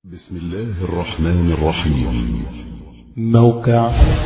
بسم الله الرحمن الرحيم موقع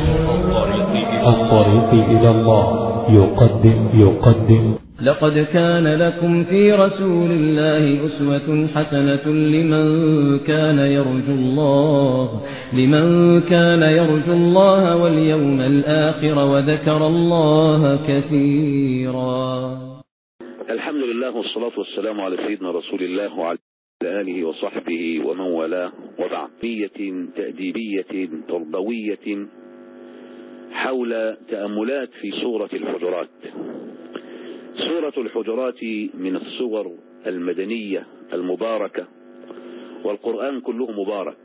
الطريق إلى الله يقدم يقدم لقد كان لكم في رسول الله أسوة حسنة لمن كان يرجو الله لمن كان يرجو الله واليوم الآخر وذكر الله كثيرا الحمد لله والصلاة والسلام على سيدنا رسول الله وعلى آله وصحبه ومن والاه وبعد بية تأديبية تربوية حول تأملات في سورة الحجرات سورة الحجرات من السور المدنية المباركة والقرآن كله مبارك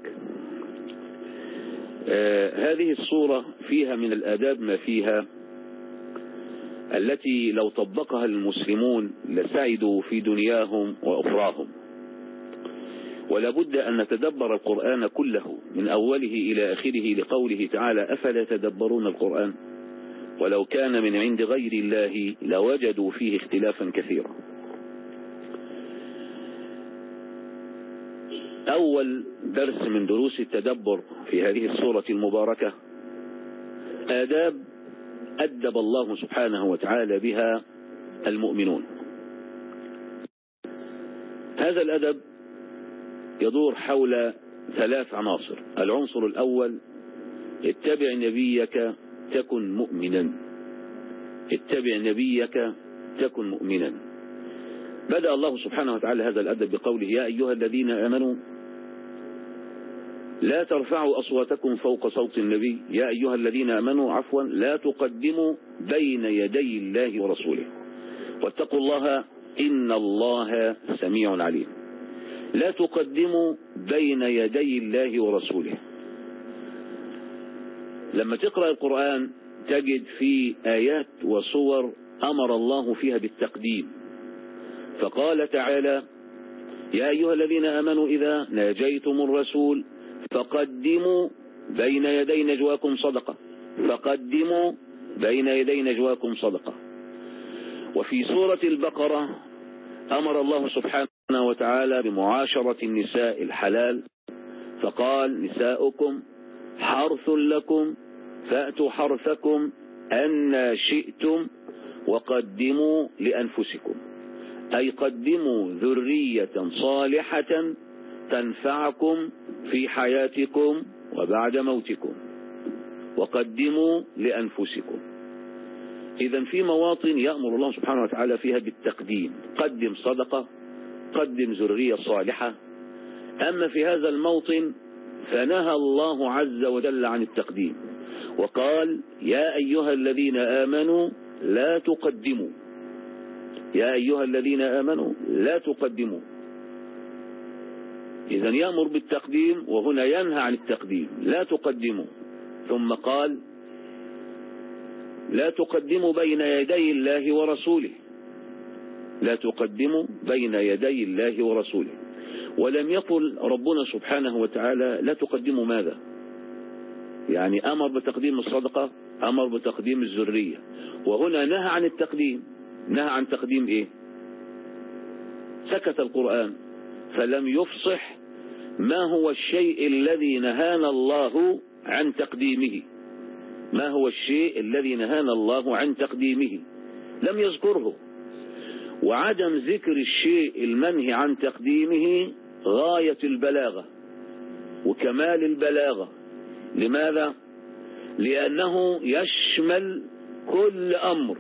آه هذه الصورة فيها من الآداب ما فيها التي لو طبقها المسلمون لسعدوا في دنياهم وأخراهم ولا بد أن نتدبر القرآن كله من أوله إلى آخره لقوله تعالى أفلا تدبرون القرآن ولو كان من عند غير الله لوجدوا فيه اختلافا كثيرا أول درس من دروس التدبر في هذه السورة المباركة آداب أدب الله سبحانه وتعالى بها المؤمنون هذا الأدب يدور حول ثلاث عناصر العنصر الأول اتبع نبيك تكن مؤمنا اتبع نبيك تكن مؤمنا بدأ الله سبحانه وتعالى هذا الأدب بقوله يا أيها الذين آمنوا لا ترفعوا أصواتكم فوق صوت النبي يا أيها الذين آمنوا عفوا لا تقدموا بين يدي الله ورسوله واتقوا الله إن الله سميع عليم لا تقدموا بين يدي الله ورسوله لما تقرأ القرآن تجد في آيات وصور أمر الله فيها بالتقديم فقال تعالى يا أيها الذين آمنوا إذا ناجيتم الرسول فقدموا بين يدي نجواكم صدقة فقدموا بين يدي نجواكم صدقة وفي سورة البقرة أمر الله سبحانه وتعالى بمعاشرة النساء الحلال فقال نساؤكم حرث لكم فأتوا حرثكم أن شئتم وقدموا لأنفسكم أي قدموا ذرية صالحة تنفعكم في حياتكم وبعد موتكم وقدموا لأنفسكم إذا في مواطن يأمر الله سبحانه وتعالى فيها بالتقديم قدم صدقة قدم ذرية صالحة أما في هذا الموطن فنهى الله عز وجل عن التقديم وقال يا أيها الذين آمنوا لا تقدموا يا أيها الذين آمنوا لا تقدموا إذا يأمر بالتقديم وهنا ينهى عن التقديم لا تقدموا ثم قال لا تقدموا بين يدي الله ورسوله لا تقدموا بين يدي الله ورسوله ولم يقل ربنا سبحانه وتعالى لا تقدموا ماذا يعني أمر بتقديم الصدقة أمر بتقديم الذرية وهنا نهى عن التقديم نهى عن تقديم إيه سكت القرآن فلم يفصح ما هو الشيء الذي نهانا الله عن تقديمه ما هو الشيء الذي نهانا الله عن تقديمه لم يذكره وعدم ذكر الشيء المنهي عن تقديمه غاية البلاغة وكمال البلاغة لماذا لأنه يشمل كل أمر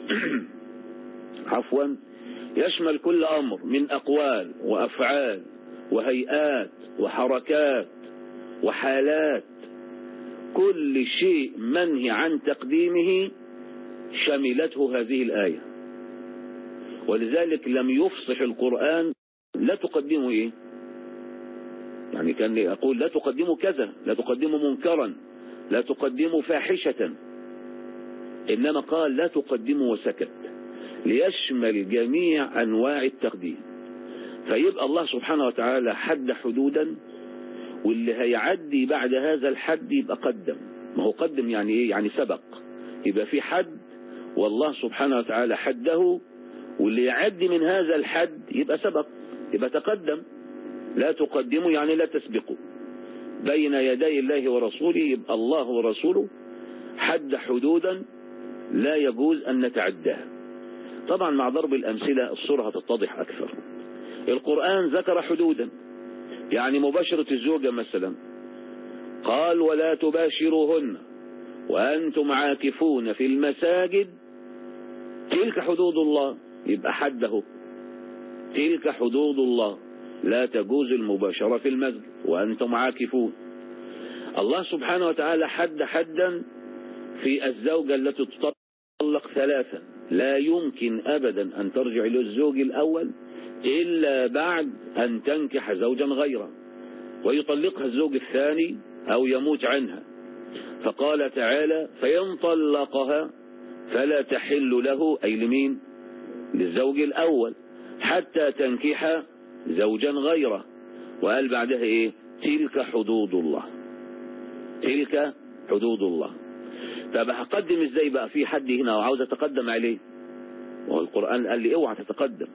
عفوا يشمل كل أمر من أقوال وأفعال وهيئات وحركات وحالات كل شيء منهي عن تقديمه شملته هذه الآية ولذلك لم يفصح القرآن لا تقدموا إيه يعني كان يقول لا تقدموا كذا لا تقدموا منكرا لا تقدموا فاحشة إنما قال لا تقدموا وسكت ليشمل جميع أنواع التقديم فيبقى الله سبحانه وتعالى حد حدودا واللي هيعدي بعد هذا الحد يبقى قدم ما هو قدم يعني ايه يعني سبق يبقى في حد والله سبحانه وتعالى حده واللي يعدي من هذا الحد يبقى سبق يبقى تقدم لا تقدموا يعني لا تسبقوا بين يدي الله ورسوله يبقى الله ورسوله حد حدودا لا يجوز أن نتعداها طبعا مع ضرب الأمثلة الصورة هتتضح أكثر القرآن ذكر حدودا يعني مباشرة الزوجة مثلا قال ولا تباشروهن وأنتم عاكفون في المساجد تلك حدود الله يبقى حده تلك حدود الله لا تجوز المباشرة في المسجد وأنتم عاكفون الله سبحانه وتعالى حد حدا في الزوجة التي تطلق ثلاثا لا يمكن أبدا أن ترجع للزوج الأول إلا بعد أن تنكح زوجا غيره ويطلقها الزوج الثاني أو يموت عنها فقال تعالى فإن طلقها فلا تحل له أي لمين للزوج الأول حتى تنكح زوجا غيره وقال بعدها إيه تلك حدود الله تلك حدود الله طب هقدم ازاي بقى في حد هنا وعاوز اتقدم عليه والقرآن قال لي اوعى تتقدم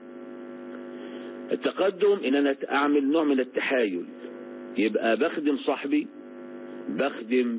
التقدم ان انا اعمل نوع من التحايل يبقى بخدم صاحبي بخدم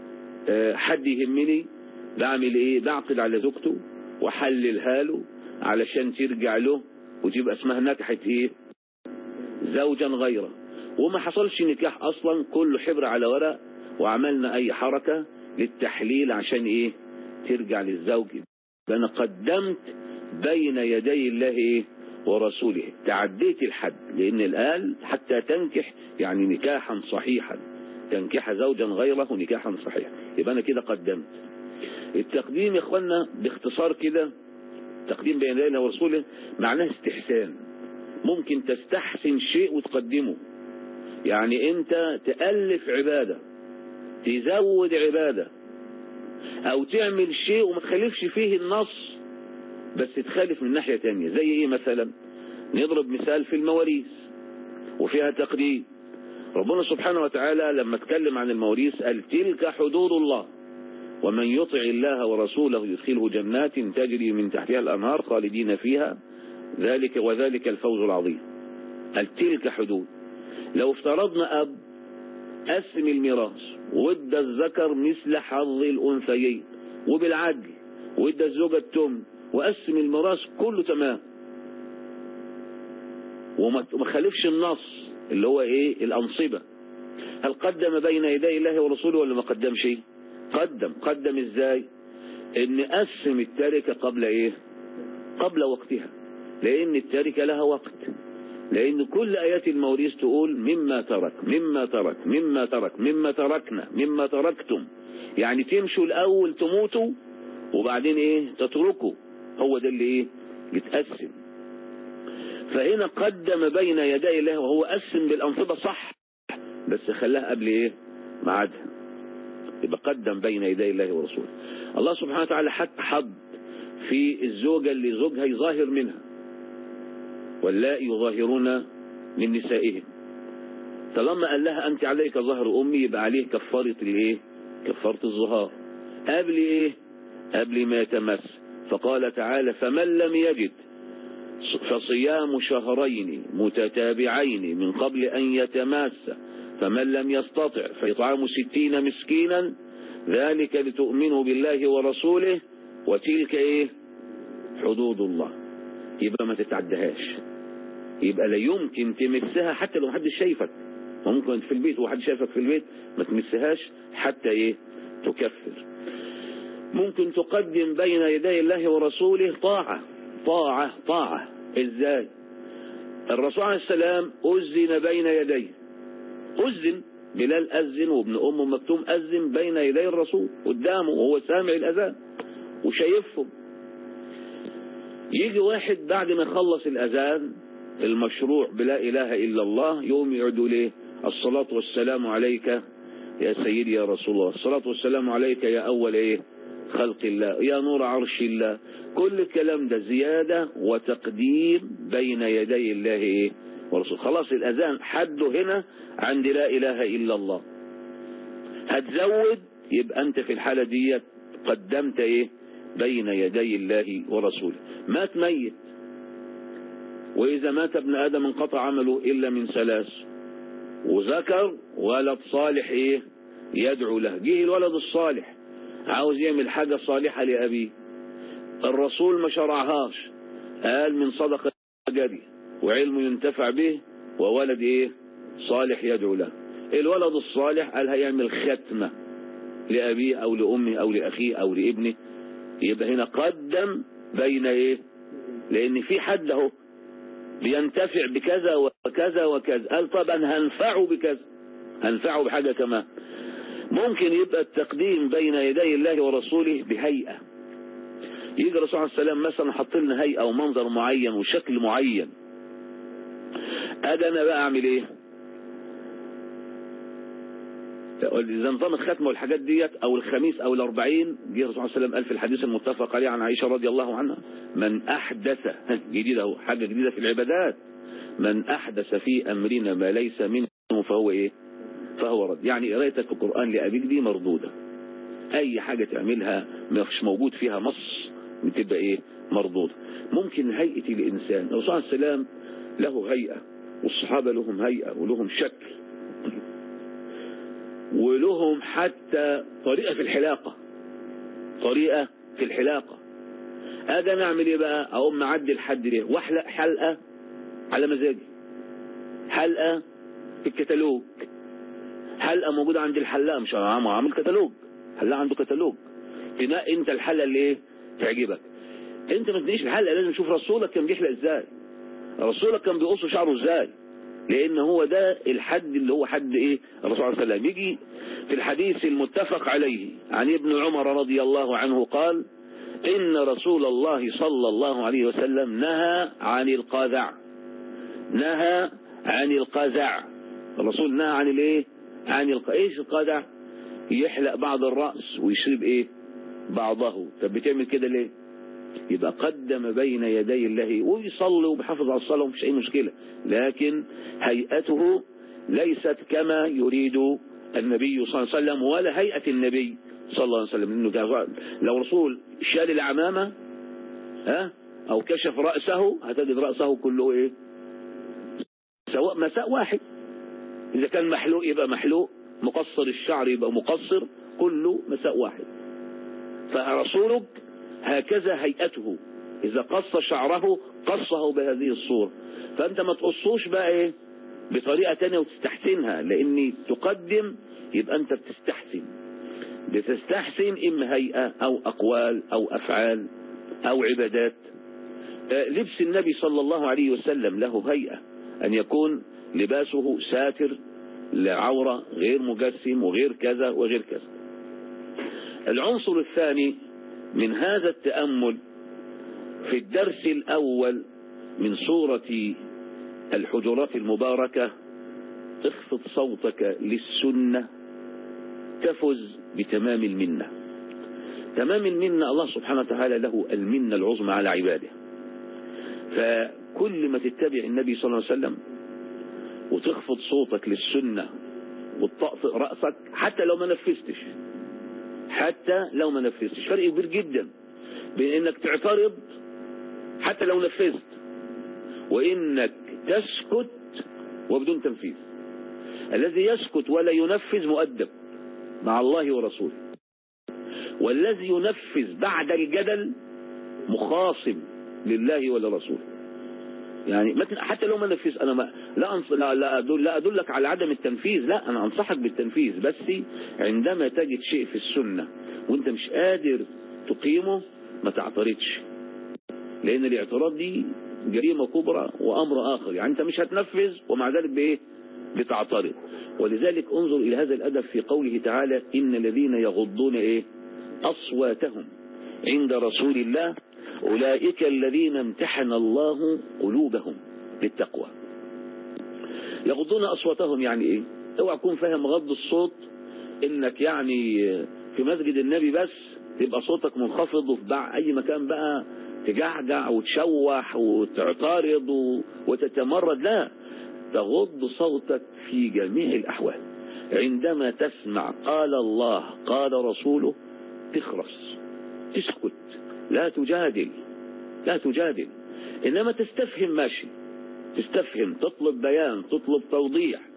حد يهمني بعمل ايه بعقد على زوجته واحللها له علشان ترجع له وتبقى اسمها نكحة ايه زوجا غيره وما حصلش نكاح اصلا كله حبر على ورق وعملنا اي حركة للتحليل عشان ايه ترجع للزوج فانا قدمت بين يدي الله ايه ورسوله تعديت الحد لان الآن حتى تنكح يعني نكاحا صحيحا تنكح زوجا غيره نكاحا صحيحا يبقى انا كده قدمت التقديم يا اخوانا باختصار كده تقديم بين يدي الله ورسوله معناه استحسان ممكن تستحسن شيء وتقدمه يعني انت تألف عبادة تزود عبادة او تعمل شيء وما تخالفش فيه النص بس تخالف من ناحية تانية زي ايه مثلا نضرب مثال في المواريث وفيها تقديم ربنا سبحانه وتعالى لما اتكلم عن المواريث قال تلك حدود الله ومن يطع الله ورسوله يدخله جنات تجري من تحتها الأنهار خالدين فيها ذلك وذلك الفوز العظيم قال تلك حدود لو افترضنا أب قسم الميراث وادى الذكر مثل حظ الأنثيين وبالعدل وادى الزوجة التمن وقسم الميراث كله تمام وما خالفش النص اللي هو ايه الأنصبة هل قدم بين يدي الله ورسوله ولا ما قدمش قدم قدم ازاي ان قسم التركة قبل ايه قبل وقتها لان التركة لها وقت لان كل ايات الموريث تقول مما ترك مما ترك مما ترك مما تركنا مما تركتم يعني تمشوا الاول تموتوا وبعدين ايه تتركوا هو ده اللي ايه يتقسم فهنا قدم بين يدي الله وهو قسم بالانصبة صح بس خلاها قبل ايه معادها يبقى قدم بين يدي الله ورسوله الله سبحانه وتعالى حتى حد في الزوجة اللي زوجها يظاهر منها واللائي يظاهرون من نسائهم طالما قال لها أنت عليك ظهر أمي يبقى عليه كفارة الايه كفارة الظهار قبل ايه قبل ما يتمس فقال تعالى فمن لم يجد فصيام شهرين متتابعين من قبل أن يتماس فمن لم يستطع فإطعام ستين مسكينا ذلك لتؤمنوا بالله ورسوله وتلك ايه حدود الله يبقى ما تتعدهاش يبقى لا يمكن تمسها حتى لو محدش شايفك ممكن في البيت وحد شايفك في البيت ما تمسهاش حتى ايه تكفر ممكن تقدم بين يدي الله ورسوله طاعة طاعة طاعة ازاي الرسول عليه السلام أذن بين يديه أذن بلال أذن وابن أم مكتوم أذن بين يدي الرسول قدامه وهو سامع الأذان وشايفهم يجي واحد بعد ما يخلص الأذان المشروع بلا إله إلا الله يوم يعدوا ليه الصلاة والسلام عليك يا سيدي يا رسول الله الصلاة والسلام عليك يا أول إيه خلق الله يا نور عرش الله كل الكلام ده زيادة وتقديم بين يدي الله إيه ورسول خلاص الأذان حده هنا عند لا إله إلا الله هتزود يبقى أنت في الحالة دي قدمت إيه بين يدي الله ورسوله مات ميت وإذا مات ابن آدم انقطع عمله إلا من ثلاث وذكر ولد صالح ايه يدعو له جه الولد الصالح عاوز يعمل حاجة صالحة لأبيه الرسول ما شرعهاش قال من صدقة جري وعلم ينتفع به وولد ايه صالح يدعو له الولد الصالح قال هيعمل ختمة لأبيه أو لأمه أو لأخيه أو لابنه يبقى هنا قدم بين ايه لأن في حد اهو بينتفع بكذا وكذا وكذا قال طبعا هنفعه بكذا هنفعه بحاجة كمان ممكن يبقى التقديم بين يدي الله ورسوله بهيئة يجي الرسول عليه السلام مثلا حط لنا هيئة ومنظر معين وشكل معين أجي أنا بقى أعمل إيه إذا نظام الختمة والحاجات ديت أو الخميس أو الأربعين جه الرسول عليه السلام قال في الحديث المتفق عليه عن عائشة رضي الله عنها من أحدث جديدة أهو حاجة جديدة في العبادات من أحدث في أمرنا ما ليس منه فهو إيه فهو رد يعني قرايتك القرآن لأبيك دي مردودة أي حاجة تعملها مش موجود فيها نص بتبقى إيه مردودة ممكن هيئة الإنسان الرسول عليه السلام له هيئة والصحابة لهم هيئة ولهم شكل ولهم حتى طريقة في الحلاقة طريقة في الحلاقة اجي انا اعمل ايه بقى اقوم معدي الحد ليه واحلق حلقة على مزاجي حلقة في الكتالوج حلقة موجودة عند الحلاق مش انا عامل كتالوج حلاق عنده كتالوج تنقي انت الحلقة اللي ايه تعجبك انت ما تنقيش الحلقة لازم تشوف رسولك كان بيحلق ازاي رسولك كان بيقص شعره ازاي لان هو ده الحد اللي هو حد ايه الرسول عليه السلام يجي في الحديث المتفق عليه عن ابن عمر رضي الله عنه قال ان رسول الله صلى الله عليه وسلم نهى عن القذع نهى عن القذع الرسول نهى عن الايه عن الق... ايش القذع يحلق بعض الرأس ويشرب ايه بعضه طب بتعمل كده ليه يبقى قدم بين يدي الله ويصلي وبيحافظ على الصلاة ومفيش أي مشكلة لكن هيئته ليست كما يريد النبي صلى الله عليه وسلم ولا هيئة النبي صلى الله عليه وسلم لأنه لو رسول شال العمامة ها أو كشف رأسه هتجد رأسه كله إيه سواء مساء واحد إذا كان محلوق يبقى محلوق مقصر الشعر يبقى مقصر كله مساء واحد فرسولك هكذا هيئته إذا قص شعره قصه بهذه الصورة فأنت ما تقصوش بقى إيه بطريقة تانية وتستحسنها لأني تقدم يبقى أنت بتستحسن بتستحسن إما هيئة أو أقوال أو أفعال أو عبادات لبس النبي صلى الله عليه وسلم له هيئة أن يكون لباسه ساتر لعورة غير مجسم وغير كذا وغير كذا العنصر الثاني من هذا التأمل في الدرس الأول من سورة الحجرات المباركة اخفض صوتك للسنة تفز بتمام المنة تمام المنة الله سبحانه وتعالى له المنة العظمى على عباده فكل ما تتبع النبي صلى الله عليه وسلم وتخفض صوتك للسنة وتطأطئ رأسك حتى لو ما نفذتش حتى لو ما نفذتش فرق كبير جدا بين انك تعترض حتى لو نفذت وانك تسكت وبدون تنفيذ الذي يسكت ولا ينفذ مؤدب مع الله ورسوله والذي ينفذ بعد الجدل مخاصم لله ولرسوله يعني حتى لو ما نفذ انا ما لا أنص... لا لا, أدل... لا ادلك على عدم التنفيذ لا انا انصحك بالتنفيذ بس عندما تجد شيء في السنه وانت مش قادر تقيمه ما تعترضش لان الاعتراض دي جريمه كبرى وامر اخر يعني انت مش هتنفذ ومع ذلك بايه بتعترض ولذلك انظر الى هذا الادب في قوله تعالى ان الذين يغضون ايه اصواتهم عند رسول الله أولئك الذين امتحن الله قلوبهم للتقوى يغضون أصواتهم يعني إيه اوعى تكون فاهم غض الصوت إنك يعني في مسجد النبي بس تبقى صوتك منخفض وفي أي مكان بقى تجعجع وتشوح وتعترض وتتمرد لا تغض صوتك في جميع الأحوال عندما تسمع قال الله قال رسوله تخرس تسكت لا تجادل لا تجادل إنما تستفهم ماشي تستفهم تطلب بيان تطلب توضيح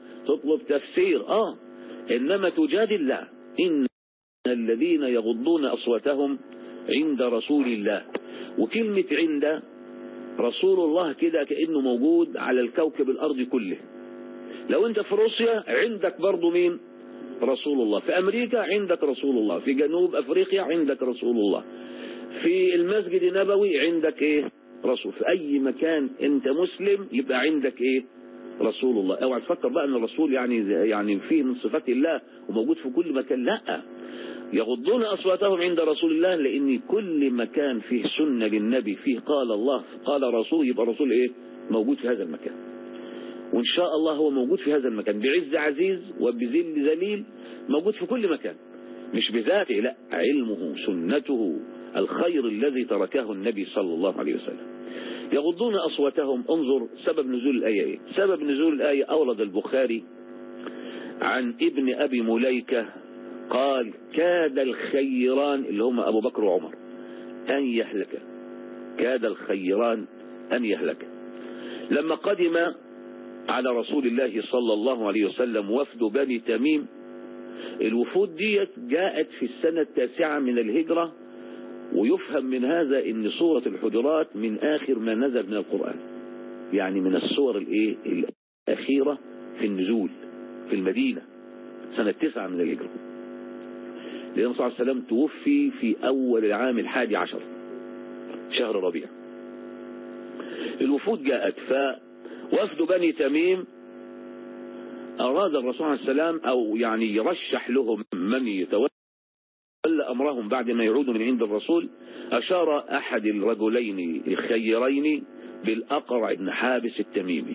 تطلب تفسير اه انما تجادل لا ان الذين يغضون اصواتهم عند رسول الله وكلمة عند رسول الله كده كأنه موجود على الكوكب الارضي كله لو انت في روسيا عندك برضو مين رسول الله في امريكا عندك رسول الله في جنوب افريقيا عندك رسول الله في المسجد النبوي عندك ايه رسول في اي مكان انت مسلم يبقى عندك ايه رسول الله اوعى تفكر بقى ان الرسول يعني يعني فيه من صفات الله وموجود في كل مكان لا يغضون اصواتهم عند رسول الله لان كل مكان فيه سنه للنبي فيه قال الله قال رسول يبقى رسول ايه موجود في هذا المكان وان شاء الله هو موجود في هذا المكان بعز عزيز وبذل ذليل موجود في كل مكان مش بذاته لا علمه سنته الخير الذي تركه النبي صلى الله عليه وسلم يغضون أصواتهم انظر سبب نزول الآية إيه؟ سبب نزول الآية أورد البخاري عن ابن أبي مليكة قال كاد الخيران اللي هم أبو بكر وعمر أن يهلك كاد الخيران أن يهلك لما قدم على رسول الله صلى الله عليه وسلم وفد بني تميم الوفود ديت جاءت في السنة التاسعة من الهجرة ويفهم من هذا ان سورة الحجرات من اخر ما نزل من القرآن يعني من السور الايه الاخيرة في النزول في المدينة سنة تسعة من الهجرة لأن صلى الله عليه وسلم توفي في أول العام الحادي عشر شهر ربيع الوفود جاءت فوفد بني تميم أراد الرسول عليه السلام أو يعني يرشح لهم من يتولى أمرهم بعد ما يعودوا من عند الرسول أشار أحد الرجلين الخيرين بالأقرع بن حابس التميمي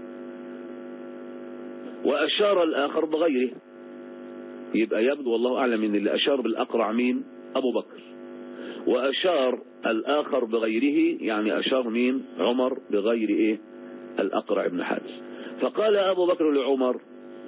وأشار الآخر بغيره يبقى يبدو والله أعلم ان اللي أشار بالأقرع مين أبو بكر وأشار الآخر بغيره يعني أشار مين عمر بغير إيه الأقرع بن حابس فقال أبو بكر لعمر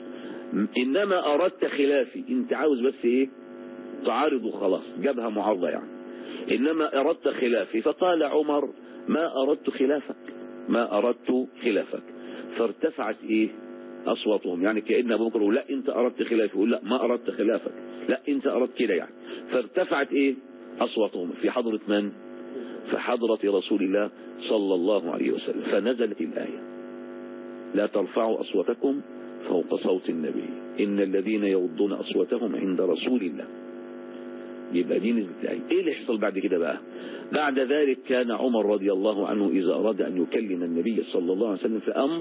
إنما أردت خلافي أنت عاوز بس إيه تعارض وخلاص جابها معارضة يعني إنما أردت خلافي فقال عمر ما أردت خلافك ما أردت خلافك فارتفعت إيه أصواتهم يعني كأن أبو بكر لا أنت أردت خلافي يقول لا ما أردت خلافك لا أنت أردت كده يعني فارتفعت إيه أصواتهم في حضرة من في حضرة رسول الله صلى الله عليه وسلم فنزلت الآية لا ترفعوا أصواتكم فوق صوت النبي إن الذين يغضون أصواتهم عند رسول الله يبقى دي نسبة الآية إيه اللي يحصل بعد كده بقى بعد ذلك كان عمر رضي الله عنه إذا أراد أن يكلم النبي صلى الله عليه وسلم في أمر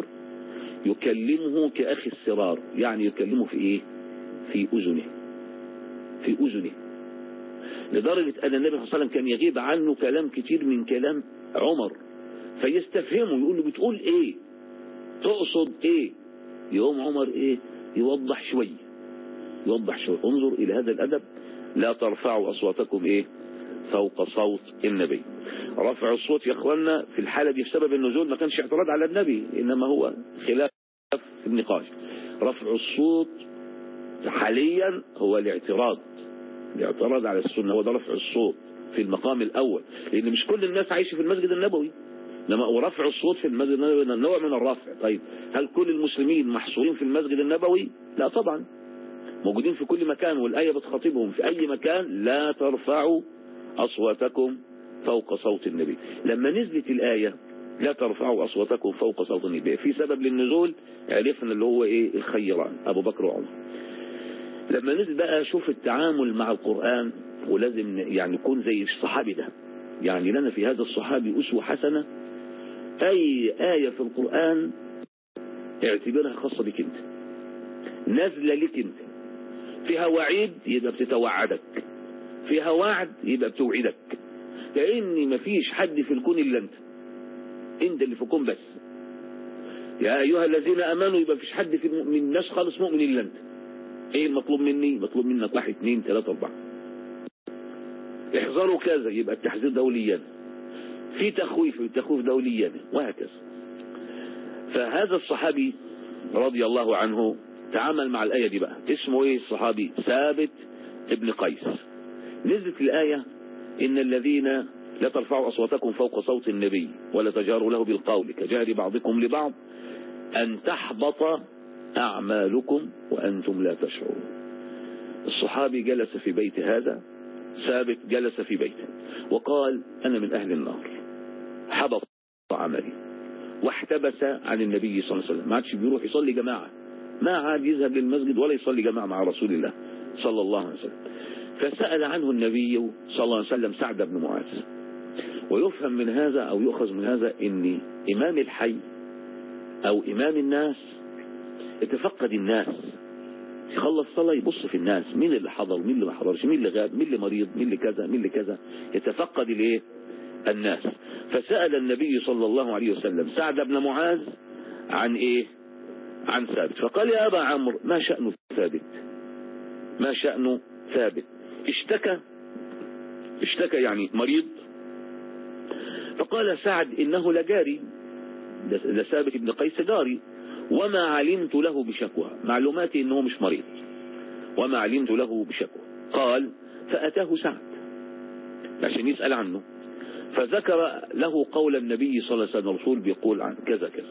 يكلمه كأخي السرار يعني يكلمه في إيه في أذنه في أذنه لدرجة أن النبي صلى الله عليه وسلم كان يغيب عنه كلام كتير من كلام عمر فيستفهمه يقول له بتقول إيه تقصد إيه يقوم عمر إيه يوضح شوية يوضح شوية انظر إلى هذا الأدب لا ترفعوا أصواتكم إيه فوق صوت النبي رفع الصوت يا اخوانا في الحالة دي بسبب النزول ما كانش اعتراض على النبي إنما هو خلاف النقاش رفع الصوت حاليا هو الاعتراض الاعتراض على السنة هو ده رفع الصوت في المقام الأول لأن مش كل الناس عايشة في المسجد النبوي لما ورفع الصوت في المسجد النبوي نوع من الرفع طيب هل كل المسلمين محصورين في المسجد النبوي لا طبعا موجودين في كل مكان والآية بتخاطبهم في أي مكان لا ترفعوا أصواتكم فوق صوت النبي لما نزلت الآية لا ترفعوا أصواتكم فوق صوت النبي في سبب للنزول عرفنا اللي هو إيه الخيران أبو بكر وعمر لما نزل بقى شوف التعامل مع القرآن ولازم يعني يكون زي الصحابي ده يعني لنا في هذا الصحابي أسوة حسنة أي آية في القرآن اعتبرها خاصة بك انت نازلة لك انت فيها وعيد يبقى بتتوعدك فيها وعد يبقى بتوعدك كأن مفيش حد في الكون إلا انت انت اللي في الكون بس يا أيها الذين أمنوا يبقى مفيش حد في من الناس خالص مؤمن إلا انت ايه المطلوب مني مطلوب منك واحد اثنين ثلاثة أربعة احذروا كذا يبقى التحذير دوليا في تخويف التخويف دوليا وهكذا فهذا الصحابي رضي الله عنه تعامل مع الآية دي بقى اسمه ايه الصحابي ثابت ابن قيس نزلت الآية إن الذين لا ترفعوا أصواتكم فوق صوت النبي ولا تجاروا له بالقول كجهر بعضكم لبعض أن تحبط أعمالكم وأنتم لا تشعرون الصحابي جلس في بيت هذا ثابت جلس في بيته وقال أنا من أهل النار حبط عملي واحتبس عن النبي صلى الله عليه وسلم ما عادش بيروح يصلي جماعة ما عاد يذهب للمسجد ولا يصلي جماعة مع رسول الله صلى الله عليه وسلم فسأل عنه النبي صلى الله عليه وسلم سعد بن معاذ ويفهم من هذا أو يؤخذ من هذا أن إمام الحي أو إمام الناس يتفقد الناس يخلص صلاة يبص في الناس مين اللي حضر مين اللي ما حضرش مين اللي غاب مين اللي مريض مين اللي كذا مين اللي كذا يتفقد الايه الناس فسأل النبي صلى الله عليه وسلم سعد بن معاذ عن ايه عن ثابت فقال يا أبا عمرو ما شأن ثابت ما شأن ثابت اشتكى اشتكى يعني مريض فقال سعد إنه لجاري ده ثابت بن قيس جاري وما علمت له بشكوى معلوماتي انه مش مريض وما علمت له بشكوى قال فأتاه سعد عشان يسأل عنه فذكر له قول النبي صلى الله عليه وسلم الرسول بيقول عن كذا كذا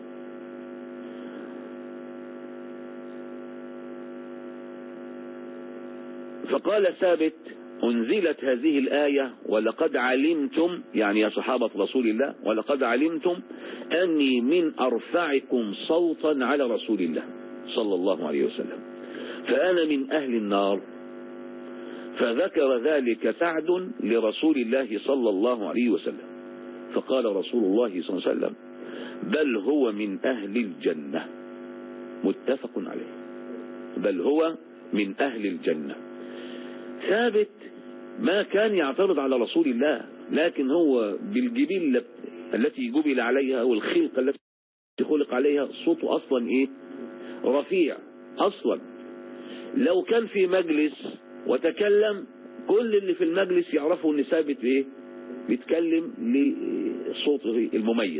فقال ثابت أنزلت هذه الآية ولقد علمتم يعني يا صحابة رسول الله ولقد علمتم أني من أرفعكم صوتا على رسول الله صلى الله عليه وسلم فأنا من أهل النار فذكر ذلك سعد لرسول الله صلى الله عليه وسلم فقال رسول الله صلى الله عليه وسلم بل هو من أهل الجنة متفق عليه بل هو من أهل الجنة ثابت ما كان يعترض على رسول الله لكن هو بالجبلة التي جبل عليها او الخلقة التي خلق عليها صوته اصلا ايه رفيع اصلا لو كان في مجلس وتكلم كل اللي في المجلس يعرفوا ان ثابت ايه بيتكلم لصوته المميز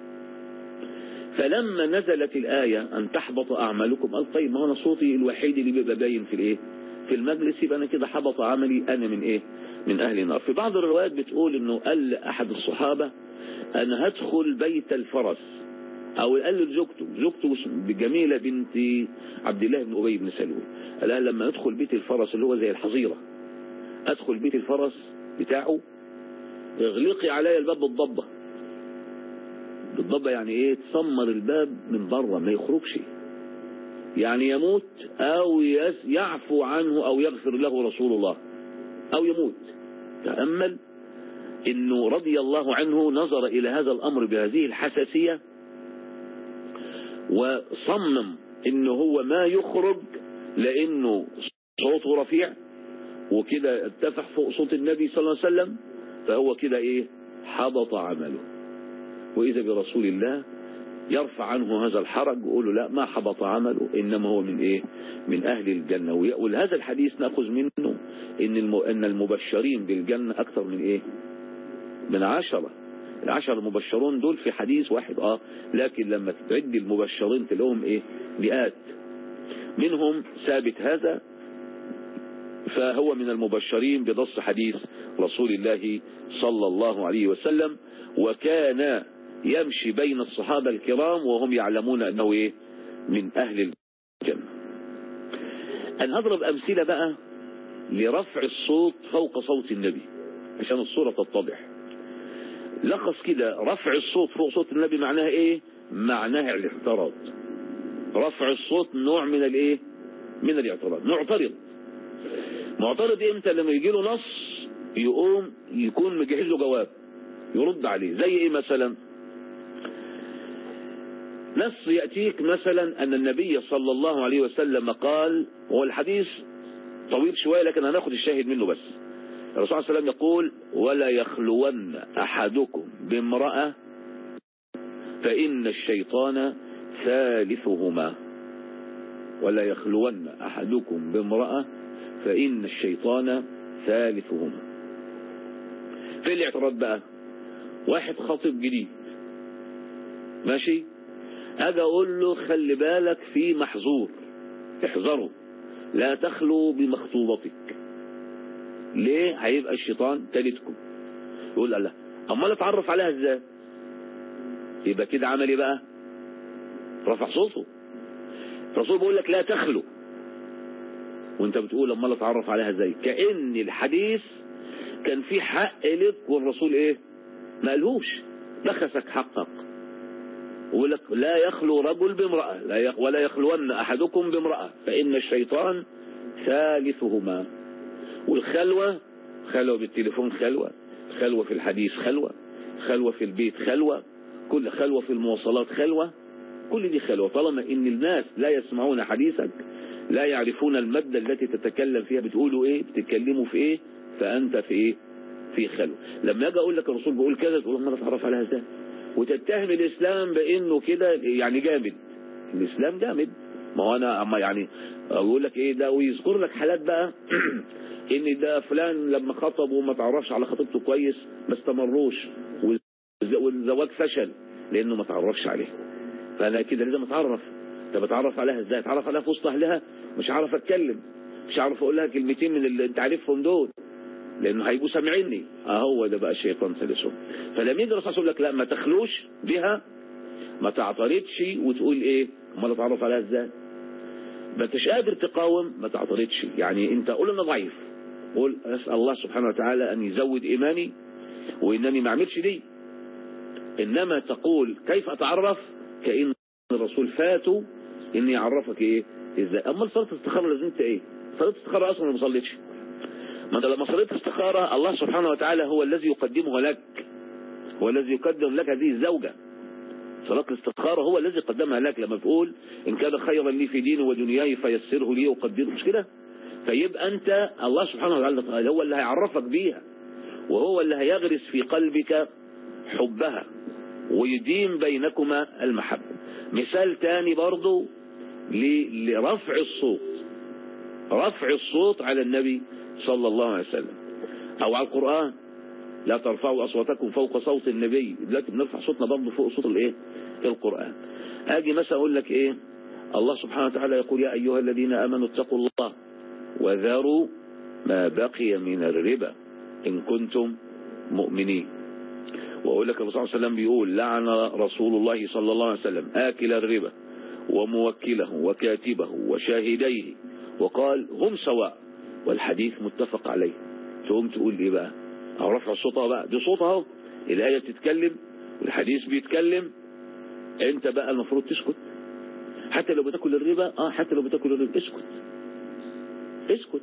فلما نزلت الآية أن تحبط أعمالكم قال طيب ما أنا صوتي الوحيد اللي بيبقى باين في الإيه في المجلس يبقى أنا كده حبط عملي أنا من إيه من أهل النار في بعض الروايات بتقول إنه قال أحد الصحابة أنا هدخل بيت الفرس أو قال لزوجته زوجته جميلة بنت عبد الله بن أبي بن سلول قال لها لما أدخل بيت الفرس اللي هو زي الحظيرة أدخل بيت الفرس بتاعه اغلقي عليا الباب بالضبة بالضبة يعني ايه تسمر الباب من بره ما يخرجش يعني يموت او يعفو عنه او يغفر له رسول الله او يموت تأمل انه رضي الله عنه نظر الى هذا الامر بهذه الحساسية وصمم انه هو ما يخرج لانه صوته رفيع وكده اتفح فوق صوت النبي صلى الله عليه وسلم فهو كده ايه حبط عمله واذا برسول الله يرفع عنه هذا الحرج ويقول له لا ما حبط عمله انما هو من ايه من اهل الجنة ولهذا الحديث ناخذ منه ان ان المبشرين بالجنة اكثر من ايه من عشرة العشر المبشرون دول في حديث واحد اه لكن لما تعد المبشرين تلاقيهم ايه مئات منهم ثابت هذا فهو من المبشرين بنص حديث رسول الله صلى الله عليه وسلم وكان يمشي بين الصحابة الكرام وهم يعلمون أنه إيه من أهل الجنة أن أضرب أمثلة بقى لرفع الصوت فوق صوت النبي عشان الصورة تتضح لخص كده رفع الصوت فوق صوت النبي معناها ايه معناها الاعتراض رفع الصوت نوع من الايه من الاعتراض معترض معترض امتى لما يجي له نص يقوم يكون مجهز له جواب يرد عليه زي ايه مثلا نص يأتيك مثلا أن النبي صلى الله عليه وسلم قال هو الحديث طويل شوية لكن هناخد الشاهد منه بس الرسول صلى الله عليه وسلم يقول ولا يخلون أحدكم بامرأة فإن الشيطان ثالثهما ولا يخلون أحدكم بامرأة فإن الشيطان ثالثهما في الاعتراض بقى واحد خاطب جديد ماشي اجي اقول له خلي بالك في محظور احذره لا تخلو بمخطوبتك ليه هيبقى الشيطان تالتكم يقول لا امال اتعرف عليها ازاي يبقى كده عمل ايه بقى رفع صوته الرسول بيقول لك لا تخلو وانت بتقول امال اتعرف عليها ازاي كأن الحديث كان في حق لك والرسول ايه ما قالهوش بخسك حقك ويقول لك لا يخلو رجل بامرأة لا يخ ولا يخلون أحدكم بامرأة فإن الشيطان ثالثهما والخلوة خلوة بالتليفون خلوة خلوة في الحديث خلوة خلوة في البيت خلوة كل خلوة في المواصلات خلوة كل دي خلوة طالما ان الناس لا يسمعون حديثك لا يعرفون المادة التي تتكلم فيها بتقولوا ايه بتتكلموا في ايه فانت في ايه في خلوة لما اجي اقول لك الرسول بيقول كذا تقول ما اتعرف عليها ازاي وتتهم الاسلام بانه كده يعني جامد الاسلام جامد ما هو انا اما يعني اقول لك ايه ده ويذكر لك حالات بقى ان ده فلان لما خطب وما تعرفش على خطيبته كويس ما استمروش والزواج فشل لانه ما تعرفش عليه فانا كده لازم اتعرف طب اتعرف عليها ازاي اتعرف عليها في وسط اهلها مش عارف اتكلم مش عارف اقول لها كلمتين من اللي انت عارفهم دول لانه هيبقوا سامعيني اهو ده بقى الشيطان ثالثهم فلما يجي الرسول يقول لك لا ما تخلوش بها ما تعترضش وتقول ايه امال اتعرف عليها ازاي ما انتش قادر تقاوم ما تعترضش يعني انت قول انا ضعيف قول اسال الله سبحانه وتعالى ان يزود ايماني وانني ما اعملش دي انما تقول كيف اتعرف كأن الرسول فاته ان يعرفك ايه ازاي اما صلاة الاستخارة لازم انت ايه صلاة الاستخارة اصلا ما صليتش ما انت لما صليت استخارة الله سبحانه وتعالى هو الذي يقدمه لك هو الذي يقدم لك هذه الزوجة صلاة الاستخارة هو الذي قدمها لك لما تقول إن كان خيرا لي في ديني ودنياي فيسره لي وقدره مش كده فيبقى أنت الله سبحانه وتعالى هو اللي هيعرفك بيها وهو اللي هيغرس في قلبك حبها ويديم بينكما المحبة مثال تاني برضو لرفع الصوت رفع الصوت على النبي صلى الله عليه وسلم او على القرآن لا ترفعوا اصواتكم فوق صوت النبي دلوقتي بنرفع صوتنا برضه فوق صوت الايه القرآن اجي مثلا اقول لك ايه الله سبحانه وتعالى يقول يا ايها الذين امنوا اتقوا الله وذروا ما بقي من الربا ان كنتم مؤمنين واقول لك الرسول صلى الله عليه وسلم بيقول لعن رسول الله صلى الله عليه وسلم آكل الربا وموكله وكاتبه وشاهديه وقال هم سواء والحديث متفق عليه تقوم تقول ايه بقى او رفع صوتها بقى دي صوتها اهو الآية بتتكلم والحديث بيتكلم انت بقى المفروض تسكت حتى لو بتاكل الربا اه حتى لو بتاكل الربا اسكت اسكت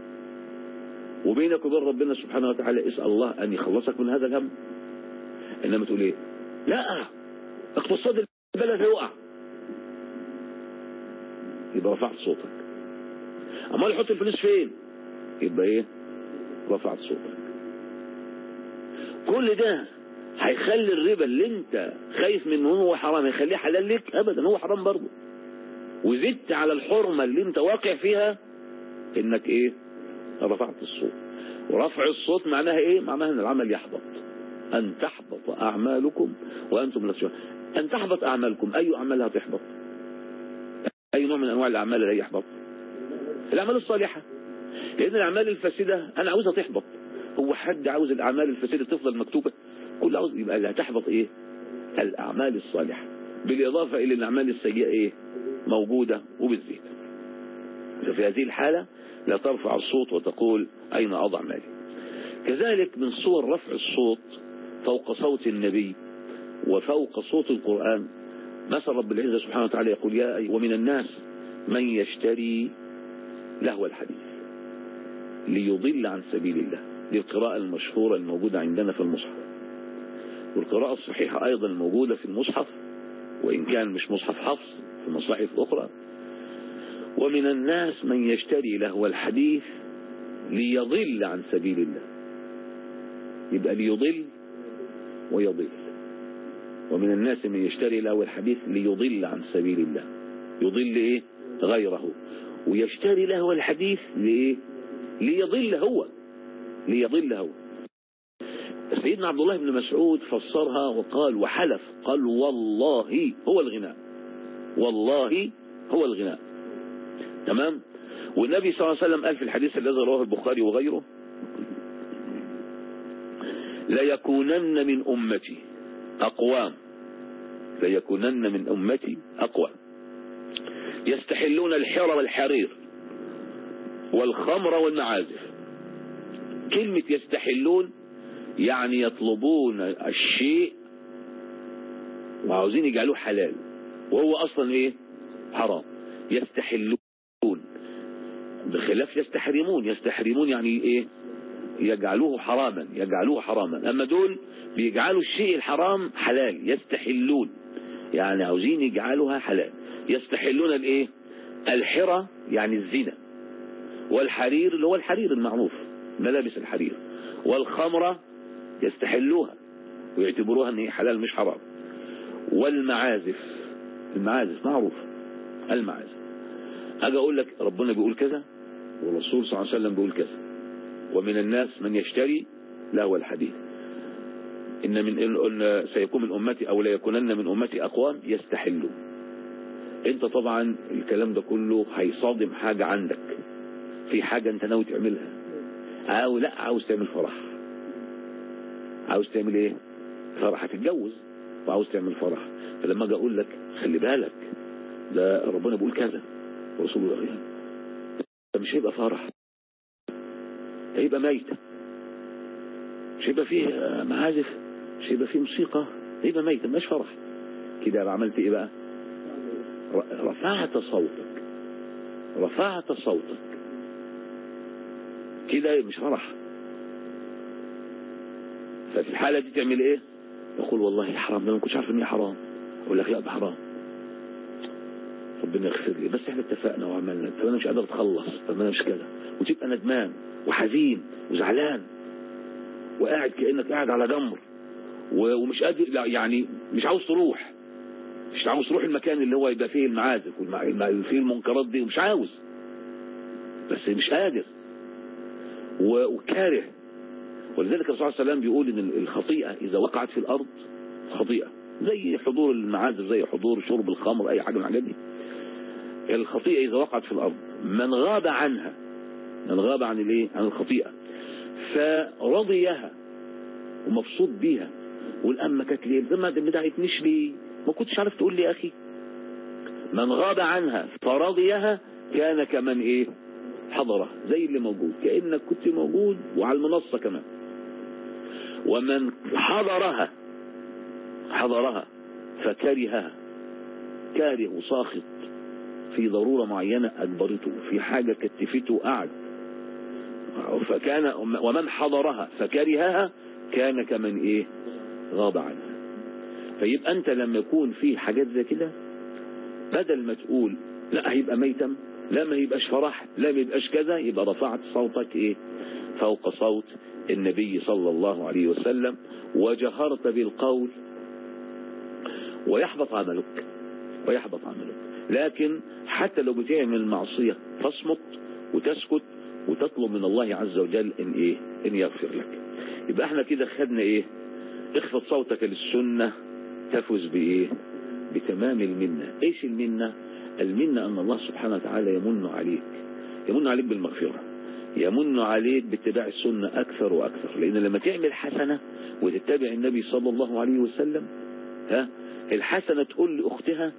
وبينك وبين ربنا سبحانه وتعالى اسأل الله ان يخلصك من هذا الهم انما تقول ايه لا اقتصاد البلد هيقع يبقى رفعت صوتك امال يحط الفلوس فين يبقى ايه رفعت صوتك كل ده هيخلي الربا اللي انت خايف منه هو حرام هيخليه حلال لك ابدا هو حرام برضه وزدت على الحرمة اللي انت واقع فيها انك ايه رفعت الصوت ورفع الصوت معناها ايه معناها ان العمل يحبط أن تحبط أعمالكم وأنتم لا تشعرون أن تحبط أعمالكم أي أعمال هتحبط أي نوع من أنواع الأعمال اللي يحبط الأعمال الصالحة لأن الأعمال الفاسدة أنا عاوزها تحبط هو حد عاوز الأعمال الفاسدة تفضل مكتوبة كل عاوز يبقى اللي هتحبط إيه الأعمال الصالحة بالإضافة إلى الأعمال السيئة إيه موجودة وبالزيت ففي هذه الحالة لا ترفع الصوت وتقول أين أضع مالي كذلك من صور رفع الصوت فوق صوت النبي وفوق صوت القرآن مثل رب العزة سبحانه وتعالى يقول يا أي ومن الناس من يشتري لهو الحديث ليضل عن سبيل الله دي القراءة المشهورة الموجودة عندنا في المصحف والقراءة الصحيحة أيضا الموجودة في المصحف وإن كان مش مصحف حفص في المصاحف الأخرى ومن الناس من يشتري لهو الحديث ليضل عن سبيل الله يبقى ليضل ويضل ومن الناس من يشتري له الحديث ليضل عن سبيل الله يضل ايه غيره ويشتري له الحديث لإيه ليضل هو ليضل هو سيدنا عبد الله بن مسعود فسرها وقال وحلف قال والله هو الغناء والله هو الغناء تمام والنبي صلى الله عليه وسلم قال في الحديث الذي رواه البخاري وغيره ليكونن من أمتي أقوام ليكونن من أمتي أقوام يستحلون الحر والحرير والخمر والمعازف كلمة يستحلون يعني يطلبون الشيء وعاوزين يجعلوه حلال وهو اصلا ايه حرام يستحلون بخلاف يستحرمون يستحرمون يعني ايه يجعلوه حراما يجعلوه حراما اما دول بيجعلوا الشيء الحرام حلال يستحلون يعني عاوزين يجعلوها حلال يستحلون الايه الحرة يعني الزنا والحرير اللي هو الحرير المعروف ملابس الحرير والخمرة يستحلوها ويعتبروها ان هي حلال مش حرام والمعازف المعازف معروف المعازف اجي اقول لك ربنا بيقول كذا والرسول صلى الله عليه وسلم بيقول كذا ومن الناس من يشتري لهو الحديث إن من إن سيكون من أمتي أو لا يكونن من أمتي أقوام يستحلون أنت طبعا الكلام ده كله هيصادم حاجة عندك في حاجة أنت ناوي تعملها أو لا عاوز تعمل فرح عاوز تعمل إيه فرح هتتجوز وعاوز تعمل فرح فلما أجي أقول لك خلي بالك ده ربنا بيقول كذا ورسول الله ده مش هيبقى فرح هيبقى ميتة مش هيبقى فيه معازف مش هيبقى فيه موسيقى هيبقى ميتة مش فرح كده عملت ايه بقى رفعت صوتك رفعت صوتك كده مش فرح ففي الحالة دي تعمل ايه تقول والله حرام ده ما كنتش عارف ان هي حرام اقول لك لا ده حرام ربنا يغفر لي بس احنا اتفقنا وعملنا طب انا مش قادر اتخلص طب انا مش كده وتبقى ندمان وحزين وزعلان وقاعد كانك قاعد على جمر ومش قادر يعني مش عاوز تروح مش عاوز تروح المكان اللي هو يبقى فيه المعازف وفيه المنكرات دي ومش عاوز بس مش قادر وكاره ولذلك الرسول صلى الله عليه وسلم بيقول ان الخطيئة اذا وقعت في الارض خطيئة زي حضور المعازف زي حضور شرب الخمر اي حاجة من الحاجات دي الخطيئة اذا وقعت في الارض من غاب عنها من غاب عن الايه عن الخطيئة فرضيها ومبسوط بيها والأمة كانت ليه ما دعيتنيش ليه ما كنتش عارف تقول لي يا أخي من غاب عنها فرضيها كان كمن ايه حضره زي اللي موجود كأنك كنت موجود وعلى المنصة كمان ومن حضرها حضرها فكرهها كاره وساخط في ضرورة معينة أجبرته في حاجة كتفته قعد فكان ومن حضرها فكرهها كان كمن ايه غاب عنها فيبقى انت لما يكون في حاجات زي كده بدل ما تقول لا هيبقى ميتم لا ما يبقاش فرح لا ما يبقاش كذا يبقى رفعت صوتك ايه فوق صوت النبي صلى الله عليه وسلم وجهرت بالقول ويحبط عملك ويحبط عملك لكن حتى لو بتعمل معصية فاصمت وتسكت وتطلب من الله عز وجل ان ايه ان يغفر لك يبقى احنا كده خدنا ايه اخفض صوتك للسنة تفوز بايه بتمام المنة ايش المنة المنة ان الله سبحانه وتعالى يمن عليك يمن عليك بالمغفرة يمن عليك باتباع السنة اكثر واكثر لان لما تعمل حسنة وتتبع النبي صلى الله عليه وسلم ها الحسنة تقول لاختها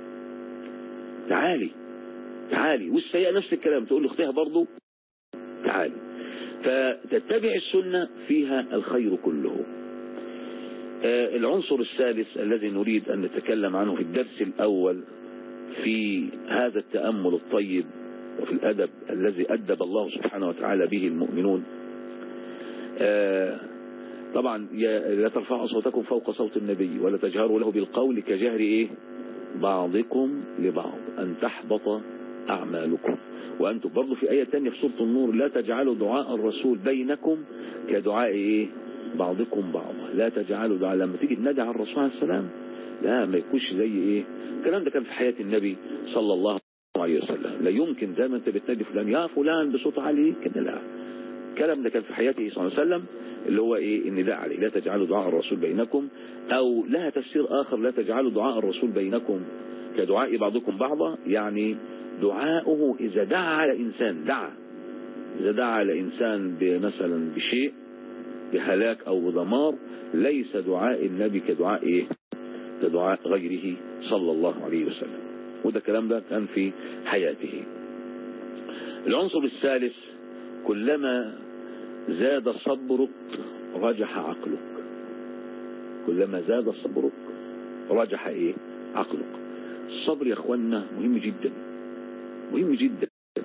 تعالي تعالي والسيئة نفس الكلام تقول لاختها برضو تعالي فتتبع السنة فيها الخير كله آه العنصر الثالث الذي نريد أن نتكلم عنه في الدرس الأول في هذا التأمل الطيب وفي الأدب الذي أدب الله سبحانه وتعالى به المؤمنون آه طبعا لا ترفعوا أصواتكم فوق صوت النبي ولا تجهروا له بالقول كجهر إيه بعضكم لبعض أن تحبط أعمالكم وأنتم برضو في آية تانية في سورة النور لا تجعلوا دعاء الرسول بينكم كدعاء إيه بعضكم بعضا لا تجعلوا دعاء لما تيجي تنادي على الرسول عليه السلام لا ما يكونش زي إيه الكلام ده كان في حياة النبي صلى الله عليه وسلم لا يمكن زي ما أنت بتنادي فلان يا فلان بصوت عالي كده لا الكلام ده كان في حياته صلى الله عليه وسلم اللي هو ايه النداء عليه لا تجعلوا دعاء الرسول بينكم او لها تفسير اخر لا تجعلوا دعاء الرسول بينكم كدعاء بعضكم بعضا يعني دعاؤه اذا دعا على انسان دعا اذا دعا على انسان مثلا بشيء بهلاك او بدمار ليس دعاء النبي كدعاء ايه كدعاء غيره صلى الله عليه وسلم وده الكلام ده كان في حياته العنصر الثالث كلما زاد صبرك رجح عقلك كلما زاد صبرك رجح ايه عقلك الصبر يا اخوانا مهم جدا مهم جدا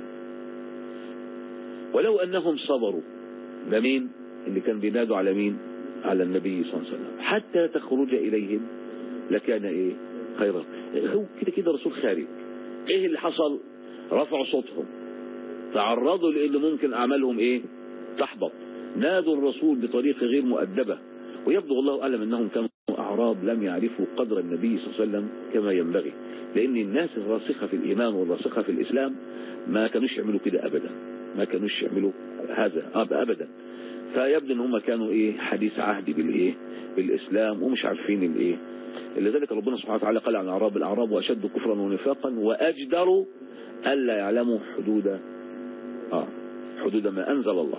ولو انهم صبروا ده مين اللي كان بينادوا على مين على النبي صلى الله عليه وسلم حتى تخرج اليهم لكان ايه خيرا هو كده كده رسول خارج ايه اللي حصل رفعوا صوتهم تعرضوا لان ممكن اعمالهم ايه تحبط نادوا الرسول بطريقه غير مؤدبه ويبدو الله اعلم انهم كانوا اعراب لم يعرفوا قدر النبي صلى الله عليه وسلم كما ينبغي لان الناس الراسخه في الايمان والراسخه في الاسلام ما كانوش يعملوا كده ابدا ما كانوش يعملوا هذا ابدا فيبدو ان هم كانوا ايه حديث عهد بالايه بالاسلام ومش عارفين الايه لذلك ربنا سبحانه وتعالى قال عن اعراب الاعراب واشد كفرا ونفاقا واجدر الا يعلموا حدود اه حدود ما انزل الله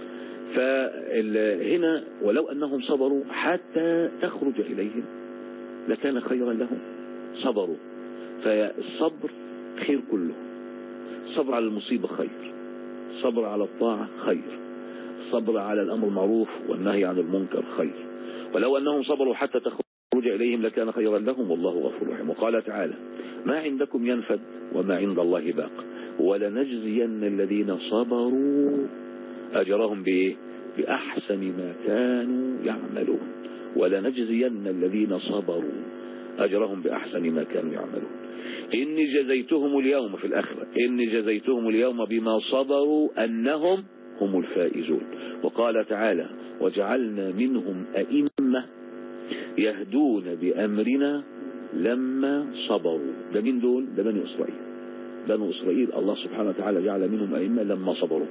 فهنا ولو انهم صبروا حتى تخرج اليهم لكان خيرا لهم صبروا فالصبر خير كله الصبر على المصيبة خير الصبر على الطاعة خير الصبر على الأمر المعروف والنهي عن المنكر خير ولو أنهم صبروا حتى تخرج إليهم لكان خيرا لهم والله غفور رحيم وقال تعالى ما عندكم ينفد وما عند الله باق ولنجزين الذين صبروا أجرهم بإيه بأحسن ما كانوا يعملون ولنجزين الذين صبروا أجرهم بأحسن ما كانوا يعملون إني جزيتهم اليوم في الآخرة إني جزيتهم اليوم بما صبروا أنهم هم الفائزون وقال تعالى وجعلنا منهم أئمة يهدون بأمرنا لما صبروا ده مين دول ده بني إسرائيل بنو إسرائيل الله سبحانه وتعالى جعل منهم أئمة لما صبروا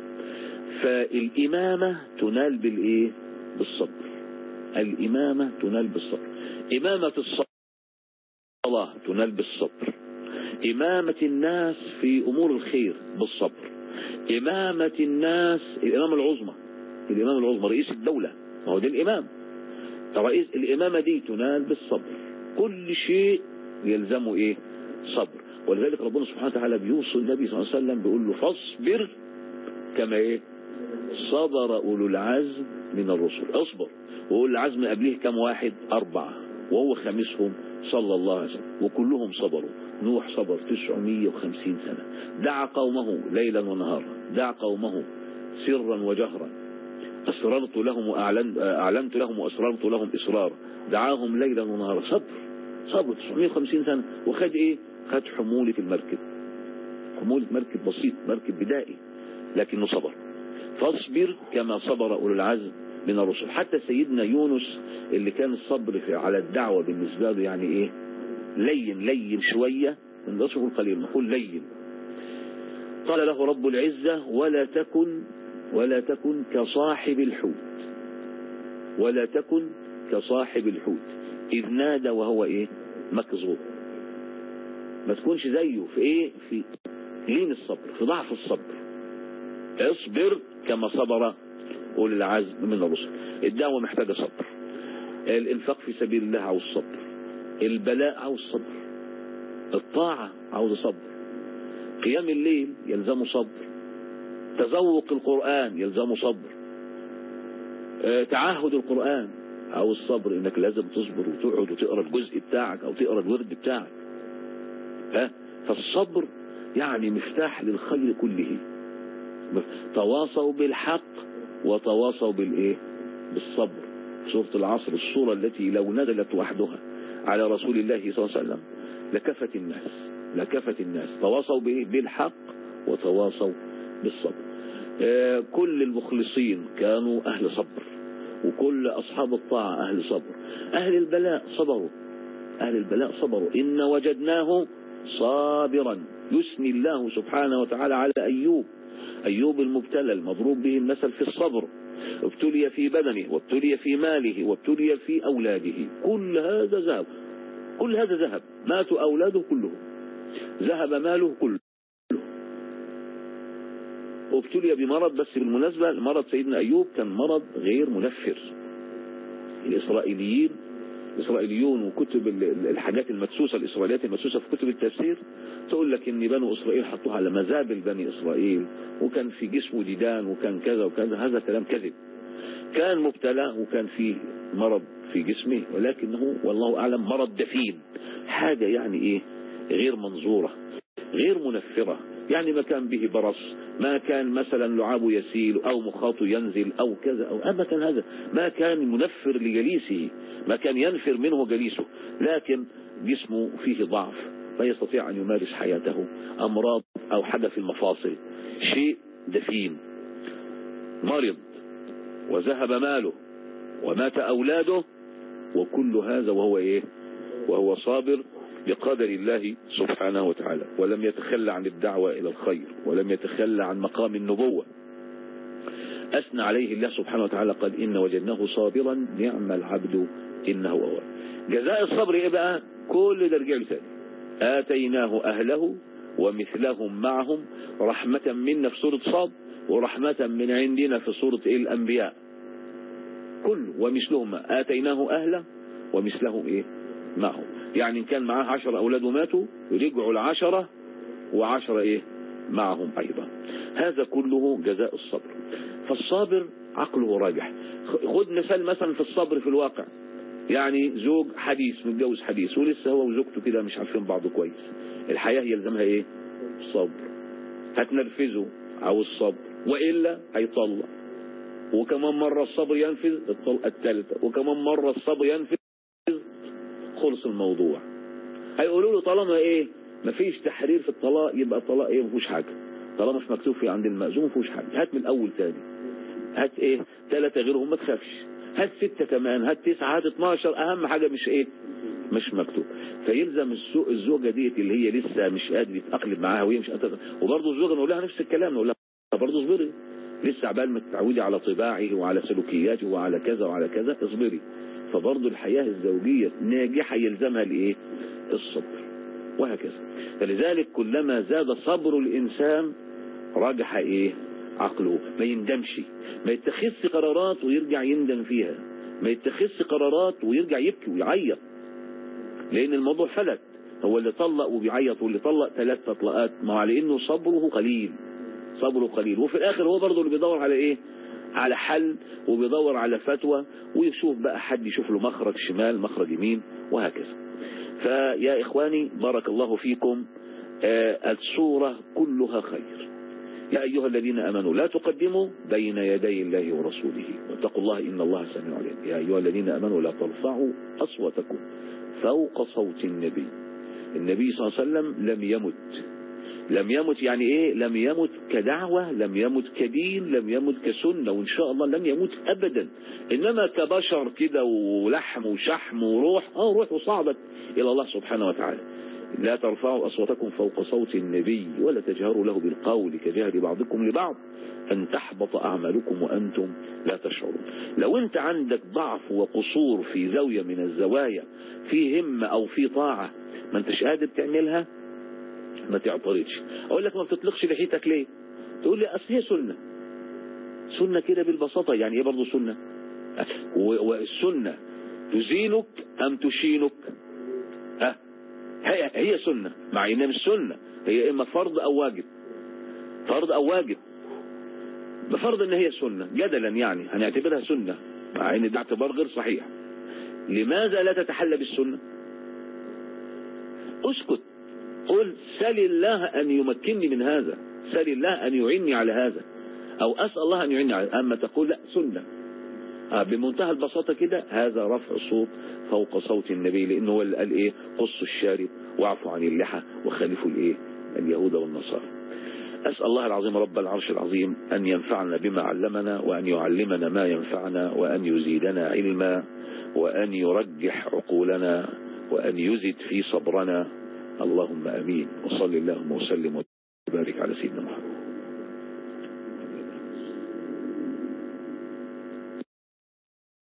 فالإمامة تنال بالإيه بالصبر الإمامة تنال بالصبر إمامة الصلاة تنال بالصبر إمامة الناس في أمور الخير بالصبر إمامة الناس الإمامة العظمى الإمامة العظمى رئيس الدولة ما هو ده الإمام رئيس الإمامة دي تنال بالصبر كل شيء يلزمه إيه صبر ولذلك ربنا سبحانه وتعالى بيوصي النبي صلى الله عليه وسلم بيقول له فاصبر كما إيه صبر أولو العزم من الرسل اصبر وأولو العزم قبليه كم واحد أربعة وهو خامسهم صلى الله عليه وسلم وكلهم صبروا نوح صبر 950 سنة دعا قومه ليلا ونهارا دعا قومه سرا وجهرا أسررت لهم وأعلنت أعلنت لهم وأسررت لهم إصرارا دعاهم ليلا ونهارا صبر صبر 950 سنة وخد إيه خد حمولة المركب حمولة مركب بسيط مركب بدائي لكنه صبر فاصبر كما صبر أولو العزم من الرسل حتى سيدنا يونس اللي كان الصبر في على الدعوة بالنسبة له يعني ايه لين لين شوية من نقول قليل نقول لين قال له رب العزة ولا تكن ولا تكن كصاحب الحوت ولا تكن كصاحب الحوت إذ نادى وهو ايه مكذوب ما تكونش زيه في ايه في لين الصبر في ضعف الصبر اصبر كما صبر أولي العزم من الرسل الدعوة محتاجة صبر الانفاق في سبيل الله عاوز صبر البلاء عاوز صبر الطاعة عاوز صبر قيام الليل يلزم صبر تذوق القرآن يلزم صبر تعهد القرآن عاوز صبر انك لازم تصبر وتقعد وتقرا الجزء بتاعك او تقرا الورد بتاعك ها فالصبر يعني مفتاح للخير كله تواصوا بالحق وتواصوا بالايه بالصبر سورة العصر الصورة التي لو نزلت وحدها على رسول الله صلى الله عليه وسلم لكفت الناس لكفت الناس تواصوا بالحق وتواصوا بالصبر آه كل المخلصين كانوا أهل صبر وكل أصحاب الطاعة أهل صبر أهل البلاء صبروا أهل البلاء صبروا إن وجدناه صابرا يثني الله سبحانه وتعالى على أيوب أيوب المبتلى المضروب به المثل في الصبر ابتلي في بدنه وابتلي في ماله وابتلي في أولاده كل هذا ذهب كل هذا ذهب ماتوا أولاده كلهم ذهب ماله كله وابتلي بمرض بس بالمناسبة مرض سيدنا أيوب كان مرض غير منفر الإسرائيليين الإسرائيليون وكتب الحاجات المدسوسة الإسرائيليات المدسوسة في كتب التفسير تقول لك إن بنو إسرائيل حطوها على مزابل بني إسرائيل وكان في جسمه ديدان وكان كذا وكذا هذا كلام كذب كان مبتلى وكان فيه مرض في جسمه ولكنه والله أعلم مرض دفين حاجة يعني إيه غير منظورة غير منفرة يعني ما كان به برص ما كان مثلا لعابه يسيل أو مخاطه ينزل أو كذا أو أبدا هذا ما كان منفر لجليسه ما كان ينفر منه جليسه لكن جسمه فيه ضعف لا يستطيع أن يمارس حياته أمراض أو حدث في المفاصل شيء دفين مرض وذهب ماله ومات أولاده وكل هذا وهو إيه وهو صابر بقدر الله سبحانه وتعالى ولم يتخلى عن الدعوة إلى الخير ولم يتخلى عن مقام النبوة أثنى عليه الله سبحانه وتعالى قال إن وجدناه صابرا نعم العبد إنه أواب جزاء الصبر إيه بقى كل ده رجع له تاني آتيناه أهله ومثلهم معهم رحمة منا في سورة صاد ورحمة من عندنا في سورة إيه الأنبياء كل ومثلهم آتيناه أهله ومثلهم إيه معهم يعني إن كان معاه عشر أولاد وماتوا رجعوا العشرة وعشرة إيه معهم أيضا هذا كله جزاء الصبر فالصابر عقله راجح خد مثال مثلا في الصبر في الواقع يعني زوج حديث متجوز حديث ولسه هو وزوجته كده مش عارفين بعض كويس الحياة يلزمها ايه صبر هتنرفزه او الصبر وإلا هيطلق وكمان مرة الصبر ينفذ الطلقة الثالثة وكمان مرة الصبر ينفذ خلص الموضوع هيقولوا له طالما ايه مفيش تحرير في الطلاق يبقى الطلاق ايه مفيش حاجة طالما مش مكتوب في عند المأذون مفيش حاجة هات من الاول تاني هات ايه ثلاثة غيرهم ما تخافش هات ستة كمان هات تسعة هات 12 اهم حاجة مش ايه مش مكتوب فيلزم السوق الزوجة ديت اللي هي لسه مش قادر يتأقلم معاها وهي مش قادرة وبرضه الزوجة نقول لها نفس الكلام نقول لها برضه اصبري لسه عبال ما تتعودي على طباعه وعلى سلوكياته وعلى كذا وعلى كذا اصبري فبرضه الحياة الزوجية ناجحة يلزمها الايه الصبر وهكذا فلذلك كلما زاد صبر الانسان رجح ايه عقله ما يندمش ما يتخذش قرارات ويرجع يندم فيها ما يتخذش قرارات ويرجع يبكي ويعيط لان الموضوع فلت هو اللي طلق وبيعيط واللي طلق ثلاث تطلقات ما على انه صبره قليل صبره قليل وفي الاخر هو برضه اللي بيدور على ايه على حل وبيدور على فتوى ويشوف بقى حد يشوف له مخرج شمال مخرج يمين وهكذا فيا إخواني بارك الله فيكم آه السورة كلها خير يا أيها الذين أمنوا لا تقدموا بين يدي الله ورسوله واتقوا الله إن الله سميع عليم يا أيها الذين أمنوا لا ترفعوا أصواتكم فوق صوت النبي النبي صلى الله عليه وسلم لم يمت لم يمت يعني ايه لم يمت كدعوة لم يمت كدين لم يمت كسنة وان شاء الله لم يمت ابدا انما كبشر كده ولحم وشحم وروح اه روح وصعدت الى الله سبحانه وتعالى لا ترفعوا اصواتكم فوق صوت النبي ولا تجهروا له بالقول كجهر بعضكم لبعض ان تحبط اعمالكم وانتم لا تشعرون لو انت عندك ضعف وقصور في زاوية من الزوايا في همة او في طاعة ما انتش قادر تعملها ما تعترضش اقول لك ما بتطلقش لحيتك ليه تقول لي اصل هي سنه سنه كده بالبساطه يعني ايه برضه سنه والسنه تزينك ام تشينك ها هي هي سنه مع انها مش سنه هي اما فرض او واجب فرض او واجب بفرض ان هي سنه جدلا يعني هنعتبرها سنه مع ان ده اعتبار غير صحيح لماذا لا تتحلى بالسنه اسكت قل سل الله أن يمكنني من هذا سل الله أن يعني على هذا أو أسأل الله أن يعني على أما تقول لا سنة آه بمنتهى البساطة كده هذا رفع الصوت فوق صوت النبي لأنه هو اللي قال إيه قصوا الشارب واعفوا عن اللحى وخالفوا الإيه اليهود والنصارى أسأل الله العظيم رب العرش العظيم أن ينفعنا بما علمنا وأن يعلمنا ما ينفعنا وأن يزيدنا علما وأن يرجح عقولنا وأن يزد في صبرنا اللهم امين وصل اللهم وسلم وبارك على سيدنا محمد